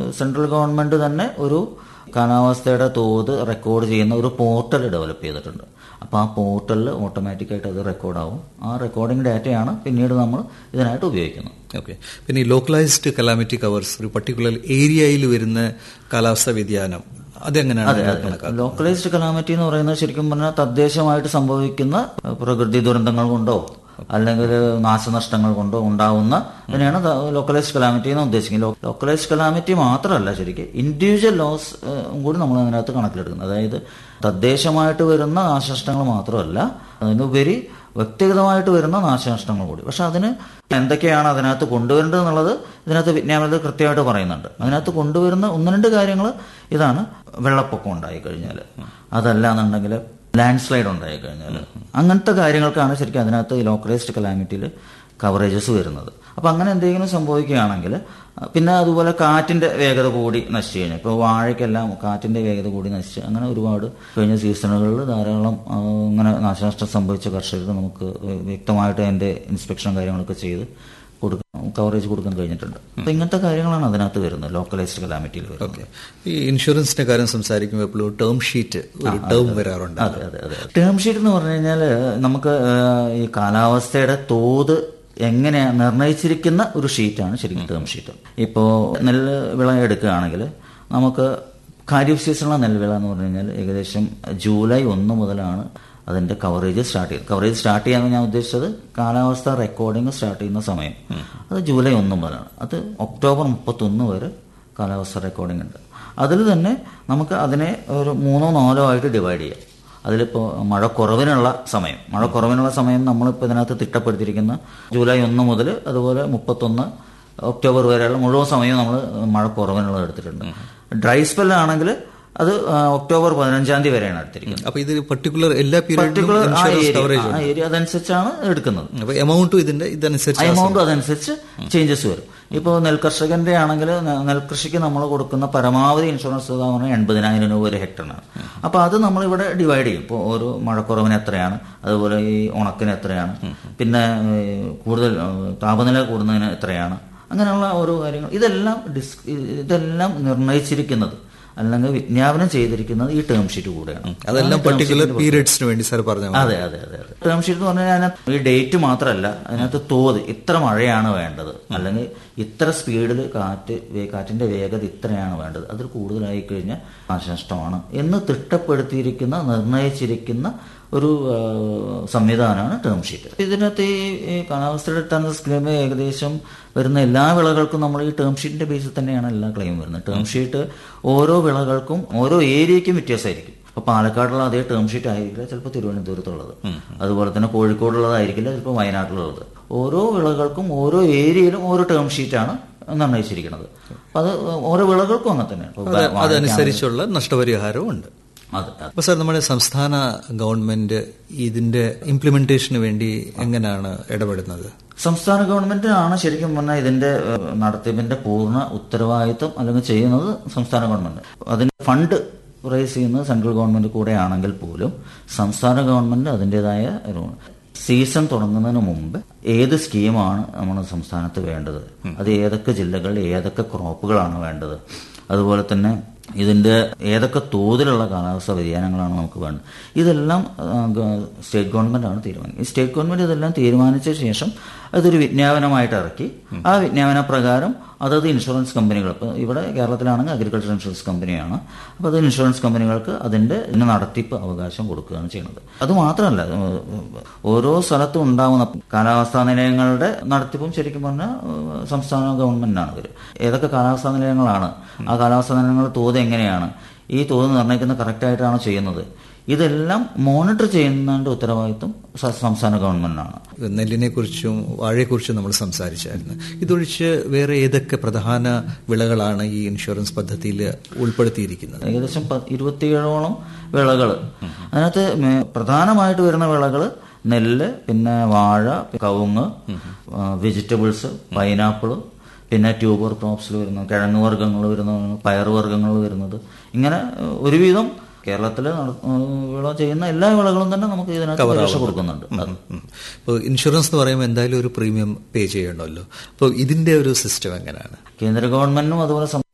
Central government തന്നെ ഒരു കാലാവസ്ഥയുടെ തോത് റെക്കോർഡ് ചെയ്യുന്ന ഒരു പോർട്ടൽ ഡെവലപ്പ് ചെയ്തിട്ടുണ്ട് അപ്പോൾ ആ പോർട്ടലിൽ ഓട്ടോമാറ്റിക്കായിട്ട് അത് റെക്കോർഡാവും ആ റെക്കോർഡിംഗ് ഡാറ്റയാണ് പിന്നീട് നമ്മൾ ഇതിനായിട്ട് ഉപയോഗിക്കുന്നത് ഓക്കെ പിന്നെ ഈ ലോക്കലൈസ്ഡ് കലാമിറ്റി കവേഴ്സ് ഒരു പർട്ടിക്കുലർ ഏരിയയിൽ വരുന്ന കാലാവസ്ഥ വ്യതിയാനം അതെങ്ങനെയാണ് കണക്കാക്കുന്നത് ലോക്കലൈസ്ഡ് കലാമിറ്റി എന്ന് പറയുന്നത് ശരിക്കും പറഞ്ഞാൽ തദ്ദേശമായിട്ട് സംഭവിക്കുന്ന ഏഹ്, പ്രകൃതി ദുരന്തങ്ങൾ കൊണ്ടോ അല്ലെങ്കിൽ നാശനഷ്ടങ്ങൾ കൊണ്ടോ ഉണ്ടാവുന്ന ഇതിനെയാണ് ലോക്കലൈസ്ഡ് കലാമിറ്റി എന്ന് ഉദ്ദേശിക്കുന്നത് ലോക്കലൈസ്ഡ് കലാമിറ്റി മാത്രമല്ല ശരിക്കും ഇൻഡിവിജ്വൽ ലോസ് കൂടി നമ്മൾ അതിനകത്ത് കണക്കിലെടുക്കുന്നത് അതായത് തദ്ദേശമായിട്ട് വരുന്ന നാശനഷ്ടങ്ങൾ മാത്രമല്ല അതിനുപരി വ്യക്തിഗതമായിട്ട് വരുന്ന നാശനഷ്ടങ്ങൾ കൂടി പക്ഷെ അതിന് എന്തൊക്കെയാണ് അതിനകത്ത് കൊണ്ടുവരേണ്ടത് എന്നുള്ളത് ഇതിനകത്ത് വിജ്ഞാപനത്തിൽ കൃത്യമായിട്ട് പറയുന്നുണ്ട് അതിനകത്ത് കൊണ്ടുവരുന്ന ഒന്ന് രണ്ട് കാര്യങ്ങൾ ഇതാണ് വെള്ളപ്പൊക്കം ഉണ്ടായി കഴിഞ്ഞാൽ അതല്ല എന്നുണ്ടെങ്കിൽ ലാൻഡ് സ്ലൈഡ് ഉണ്ടായി കഴിഞ്ഞാൽ അങ്ങനത്തെ കാര്യങ്ങൾക്കാണ് ശരിക്കും അതിനകത്ത് ഈ ലോക്കലൈസ്ഡ് കലാമിറ്റിയിൽ കവറേജസ് വരുന്നത് അപ്പം അങ്ങനെ എന്തെങ്കിലും സംഭവിക്കുകയാണെങ്കിൽ പിന്നെ അതുപോലെ കാറ്റിന്റെ വേഗത കൂടി നശിച്ചു കഴിഞ്ഞാൽ ഇപ്പോൾ വാഴയ്ക്കെല്ലാം കാറ്റിന്റെ വേഗത കൂടി നശിച്ച് അങ്ങനെ ഒരുപാട് കഴിഞ്ഞ സീസണുകളിൽ ധാരാളം ആ, ഇങ്ങനെ നാശനഷ്ടം സംഭവിച്ച കർഷകർക്ക് നമുക്ക് വ്യക്തമായിട്ട് അതിന്റെ ഇൻസ്പെക്ഷൻ കാര്യങ്ങളൊക്കെ ചെയ്ത് കൊടുക്കാൻ കവറേജ് കൊടുക്കാൻ കഴിഞ്ഞിട്ടുണ്ട് അപ്പം ഇങ്ങനത്തെ കാര്യങ്ങളാണ് അതിനകത്ത് വരുന്നത് ലോക്കലൈസ്ഡ് കലാമിറ്റിയിൽ വരുന്നത് ഈ ഇൻഷുറൻസിന്റെ കാര്യം സംസാരിക്കുമ്പോൾ എപ്പോഴും ടേം ഷീറ്റ് ഒരു ടേം വരാറുണ്ട് അതെ അതെ അതെ ടേം ഷീറ്റ് എന്ന് പറഞ്ഞു കഴിഞ്ഞാൽ നമുക്ക് ആ, ഈ കാലാവസ്ഥയുടെ തോത് എങ്ങനെ നിർണയിച്ചിരിക്കുന്ന ഒരു ഷീറ്റാണ് ശരിക്കും ടേം ഷീറ്റ് ഇപ്പോൾ നെല്ല് വിള എടുക്കുകയാണെങ്കിൽ നമുക്ക് ഖാരിഫ് സീസണിലെ നെൽവിള എന്ന് പറഞ്ഞു കഴിഞ്ഞാൽ ഏകദേശം ജൂലൈ ഒന്ന് മുതലാണ് അതിന്റെ കവറേജ് സ്റ്റാർട്ട് ചെയ്യുന്നത് കവറേജ് സ്റ്റാർട്ട് ചെയ്യാന്ന് ഞാൻ ഉദ്ദേശിച്ചത് കാലാവസ്ഥ റെക്കോർഡിംഗ് സ്റ്റാർട്ട് ചെയ്യുന്ന സമയം അത് ജൂലൈ ഒന്ന് മുതലാണ് അത് ഒക്ടോബർ മുപ്പത്തൊന്ന് വരെ കാലാവസ്ഥ റെക്കോർഡിംഗ് ഉണ്ട് അതിൽ തന്നെ നമുക്ക് അതിനെ ഒരു മൂന്നോ നാലോ ആയിട്ട് ഡിവൈഡ് ചെയ്യാം അതിലിപ്പോൾ മഴ കുറവിനുള്ള സമയം മഴ കുറവിനുള്ള സമയം നമ്മളിപ്പോൾ ഇതിനകത്ത് തിട്ടപ്പെടുത്തിയിരിക്കുന്ന ജൂലൈ ഒന്ന് മുതൽ അതുപോലെ മുപ്പത്തൊന്ന് ഒക്ടോബർ വരെയുള്ള മുഴുവൻ സമയവും നമ്മൾ മഴ കുറവിനുള്ളത് എടുത്തിട്ടുണ്ട് ഡ്രൈ സ്പെൽ ആണെങ്കിൽ അത് ആ, ഒക്ടോബർ പതിനഞ്ചാം തീയതി വരെയാണ് എടുത്തിരിക്കുന്നത് അപ്പൊ ഇത് പർട്ടിക്കുലർ എല്ലാ പീരീഡിലും പർട്ടിക്കുലർ ആ ഇൻഷുറൻസ് ഏരിയ കവറേജ് ആ ഏരിയ അതനുസരിച്ചാണ് എടുക്കുന്നത് അപ്പൊ എമൗണ്ടും ഇതിന്റെ ആ ഇതനുസരിച്ച് എമൗണ്ട് അതനുസരിച്ച് ചേഞ്ചസ് വരും ഇപ്പോൾ നെൽകർഷകന്റെ ആണെങ്കിൽ ന- നെൽകൃഷിക്ക് നമ്മൾ കൊടുക്കുന്ന പരമാവധി ഇൻഷുറൻസ് തുക എന്ന് പറഞ്ഞാൽ എൺപതിനായിരം രൂപ ഒരു ഹെക്ടറിനാണ് അപ്പോൾ അത് നമ്മളിവിടെ ഡിവൈഡ് ചെയ്യും ഇപ്പോൾ ഓരോ മഴക്കുറവിന് എത്രയാണ് അതുപോലെ ഈ ഉണക്കിന് എത്രയാണ് പിന്നെ ഏഹ്, കൂടുതൽ ഏഹ്, താപനില കൂടുന്നതിന് എത്രയാണ് അങ്ങനെയുള്ള ഓരോ കാര്യങ്ങൾ ഇതെല്ലാം ഡിസ് ഇതെല്ലാം നിർണയിച്ചിരിക്കുന്നത് അല്ലെങ്കിൽ വിജ്ഞാപനം ചെയ്തിരിക്കുന്നത് ഈ ടേം ഷീറ്റ് കൂടെയാണ് അതെല്ലാം പർട്ടിക്കുലർ പീരീഡ്സിന് വേണ്ടി സാർ പറഞ്ഞു അതെ അതെ അതെ അതെ ടേം ഷീറ്റ് എന്ന് പറഞ്ഞാൽ അതിനകത്ത് ഈ ഡേറ്റ് മാത്രമല്ല അതിനകത്ത് തോത് ഇത്ര മഴയാണ് വേണ്ടത് അല്ലെങ്കിൽ ഇത്ര സ്പീഡിൽ കാറ്റ് വേ- കാറ്റിന്റെ വേഗത ഇത്രയാണ് വേണ്ടത് അതിൽ കൂടുതലായി കഴിഞ്ഞാൽ നാശനഷ്ടമാണ് എന്ന് തിട്ടപ്പെടുത്തിയിരിക്കുന്ന നിർണയിച്ചിരിക്കുന്ന ഒരു ആ, സംവിധാനമാണ് ടേം ഷീറ്റ് ഇതിനകത്ത് ഈ ഈ കാലാവസ്ഥയുടെ തന്നെ സ്കീം ഏകദേശം വരുന്ന എല്ലാ വിളകൾക്കും നമ്മൾ ഈ ടേം ഷീറ്റിന്റെ ബേസിൽ തന്നെയാണ് എല്ലാ ക്ലെയിം വരുന്നത് ടേം ഷീറ്റ് ഓരോ വിളകൾക്കും ഓരോ ഏരിയയ്ക്കും വ്യത്യാസമായിരിക്കും ഇപ്പൊ പാലക്കാടുള്ള അതേ ടേം ഷീറ്റ് ആയിരിക്കില്ല ചിലപ്പോൾ തിരുവനന്തപുരത്തുള്ളത് അതുപോലെ തന്നെ കോഴിക്കോടുള്ളതായിരിക്കില്ല ചിലപ്പോൾ വയനാട്ടിലുള്ളത് ഓരോ വിളകൾക്കും ഓരോ ഏരിയയിലും ഓരോ ടേം ഷീറ്റാണ് നിർണ്ണയിച്ചിരിക്കുന്നത് അപ്പൊ അത് ഓരോ വിളകൾക്കും അങ്ങനെ തന്നെയാണ് ഇപ്പൊ അത് വാഴയ്ക്കാണെങ്കിൽ- അതനുസരിച്ചുള്ള നഷ്ടപരിഹാരവും ഉണ്ട് അതെ അതെ അപ്പൊ സാർ നമ്മുടെ സംസ്ഥാന ഗവൺമെന്റ് ഇതിന്റെ ഇംപ്ലിമെന്റേഷന് വേണ്ടി എങ്ങനെയാണ് ഇടപെടുന്നത് സംസ്ഥാന ഗവൺമെന്റ് ആണ് ശരിക്കും പറഞ്ഞാൽ ഇതിന്റെ ഏഹ്, നടത്തിപ്പിന്റെ പൂർണ്ണ ഉത്തരവാദിത്വം അല്ലെങ്കിൽ ചെയ്യുന്നത് സംസ്ഥാന ഗവൺമെന്റ് അതിന് ഫണ്ട് റേസ് ചെയ്യുന്നത് സെൻട്രൽ ഗവൺമെന്റ് കൂടെ ആണെങ്കിൽ പോലും സംസ്ഥാന ഗവൺമെന്റ് അതിൻ്റെതായ ഒരു സീസൺ തുടങ്ങുന്നതിന് മുമ്പ് ഏത് സ്കീമാണ് നമ്മുടെ സംസ്ഥാനത്ത് വേണ്ടത് അത് ഏതൊക്കെ ജില്ലകളിൽ ഏതൊക്കെ ക്രോപ്പുകളാണ് വേണ്ടത് അതുപോലെ തന്നെ ഇതിന്റെ ഏതൊക്കെ തോതിലുള്ള കാലാവസ്ഥ വ്യതിയാനങ്ങളാണ് നമുക്ക് വേണ്ടത് ഇതെല്ലാം ആ, ഗ- സ്റ്റേറ്റ് ഗവൺമെന്റ് ആണ് തീരുമാനിക്കുന്നത് ഈ സ്റ്റേറ്റ് ഗവൺമെന്റ് ഇതെല്ലാം തീരുമാനിച്ച ശേഷം അതൊരു വിജ്ഞാപനമായിട്ട് ഇറക്കി ആ വിജ്ഞാപന പ്രകാരം അതത് ഇൻഷുറൻസ് കമ്പനികൾ ഇപ്പോൾ ഇവിടെ കേരളത്തിലാണെങ്കിൽ അഗ്രികൾച്ചർ ഇൻഷുറൻസ് കമ്പനിയാണ് അപ്പോൾ അത് ഇൻഷുറൻസ് കമ്പനികൾക്ക് അതിന്റെ ഇതിന് നടത്തിപ്പ് അവകാശം കൊടുക്കുകയാണ് ചെയ്യുന്നത് അത് മാത്രമല്ല ഏഹ്, ഓരോ സ്ഥലത്തും ഉണ്ടാവുന്ന കാലാവസ്ഥാ നിലയങ്ങളുടെ നടത്തിപ്പും ശരിക്കും പറഞ്ഞാൽ ഏഹ്, സംസ്ഥാന ഗവൺമെന്റിനാണ് ഇവർ ഏതൊക്കെ കാലാവസ്ഥാ നിലയങ്ങളാണ് ആ കാലാവസ്ഥാ നിലയങ്ങളുടെ തോത് എങ്ങനെയാണ് ഈ തോത് നിർണ്ണയിക്കുന്ന കറക്റ്റായിട്ടാണോ ചെയ്യുന്നത് ഇതെല്ലാം മോണിറ്റർ ചെയ്യുന്നതിന്റെ ഉത്തരവാദിത്വം സ- സംസ്ഥാന ഗവൺമെന്റിനാണ് നെല്ലിനെ കുറിച്ചും വാഴയെക്കുറിച്ചും നമ്മൾ സംസാരിച്ചായിരുന്നു ഇതൊഴിച്ച് വേറെ ഏതൊക്കെ പ്രധാന വിളകളാണ് ഈ ഇൻഷുറൻസ് പദ്ധതിയിൽ ഉൾപ്പെടുത്തിയിരിക്കുന്നത് ഏകദേശം പ- ഇരുപത്തിയേഴോളം വിളകൾ അതിനകത്ത് മേ- പ്രധാനമായിട്ട് വരുന്ന വിളകൾ നെല്ല് പിന്നെ വാഴ കവുങ്ങ് വെജിറ്റബിൾസ് പൈനാപ്പിൾ പിന്നെ ട്യൂബർ ക്രോപ്സിൽ വരുന്ന കിഴങ്ങ് വർഗ്ഗങ്ങൾ വരുന്ന പയർ വർഗ്ഗങ്ങൾ വരുന്നത് ഇങ്ങനെ ഏഹ്, ഒരുവിധം കേരളത്തിൽ വിള ചെയ്യുന്ന എല്ലാ വിളകളും തന്നെ നമുക്ക് ഇതിനകത്ത് പരീക്ഷ കൊടുക്കുന്നുണ്ട് അത്. ഇപ്പോൾ ഇൻഷുറൻസ് എന്ന് പറയുമ്പോൾ എന്തായാലും ഒരു പ്രീമിയം പേ ചെയ്യണമല്ലോ അപ്പോൾ ഇതിന്റെ ഒരു സിസ്റ്റം എങ്ങനെയാണ് കേന്ദ്ര ഗവൺമെന്റിനും അതുപോലെ സംസ്ഥാന